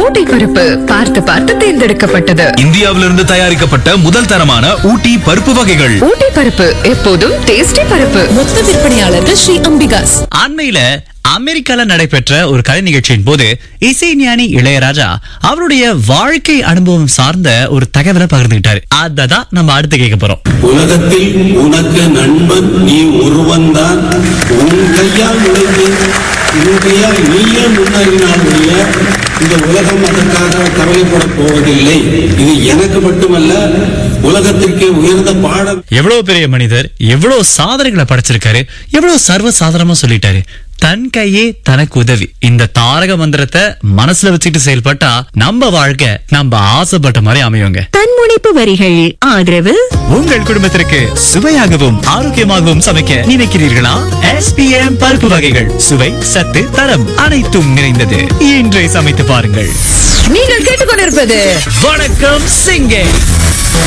ஊட்டி பருப்பு பார்த்து பார்த்து தேர்ந்தெடுக்கப்பட்டது இந்தியாவிலிருந்து தயாரிக்கப்பட்ட முதல் தரமான ஊட்டி பருப்பு வகைகள் ஊட்டி பருப்பு எப்போதும் டேஸ்டி பருப்பு மொத்த விற்பனையாளர்கள் ஸ்ரீ அம்பிகாஸ் அண்மையில அமெரிக்கால நடைபெற்ற ஒரு கலை நிகழ்ச்சியின் போது இசைஞானி இளையராஜா அவருடைய வாழ்க்கை அனுபவம் சார்ந்த ஒரு தகவலை பகிர்ந்துகிட்டாரு அததான் நம்ம அடுத்து கேட்க போறோம் உலகத்தில் உனக்கு நண்பன் நீ ஒருவன்தான் உன் கையால் உழைத்து உன் கையால் நீயே முன்னேறினால் ஒழிய இந்த உலகம் அதற்காக கவலைப்பட போவதில்லை இது எனக்கு மட்டுமல்ல உலகத்திற்கே உயர்ந்த பாடம் எவ்வளவு பெரிய மனிதர் எவ்வளவு சாதனைகளை படைச்சிருக்காரு எவ்வளவு சர்வ சாதாரணமா சொல்லிட்டாரு தன் கையே தனக்கு உதவி இந்த தாரக மந்திரத்தை மனசுல வச்சுக்கிட்டு செயல்பட்டா நம்ம வாழ்க்கை நம்ம ஆசைப்பட்ட மாதிரி அமையுங்க தன்முனைப்பு வரிகள் ஆதரவு உங்கள் குடும்பத்திற்கு சுவையாகவும் ஆரோக்கியமாகவும் சமைக்க நினைக்கிறீர்களா எஸ்பிஎம் பருப்பு வகைகள் சுவை சத்து தரம் அனைத்தும் நிறைந்தது இன்றை சமைத்து பாருங்கள் நீங்கள் கேட்டுக்கொண்டிருப்பது வணக்கம் சிங்கே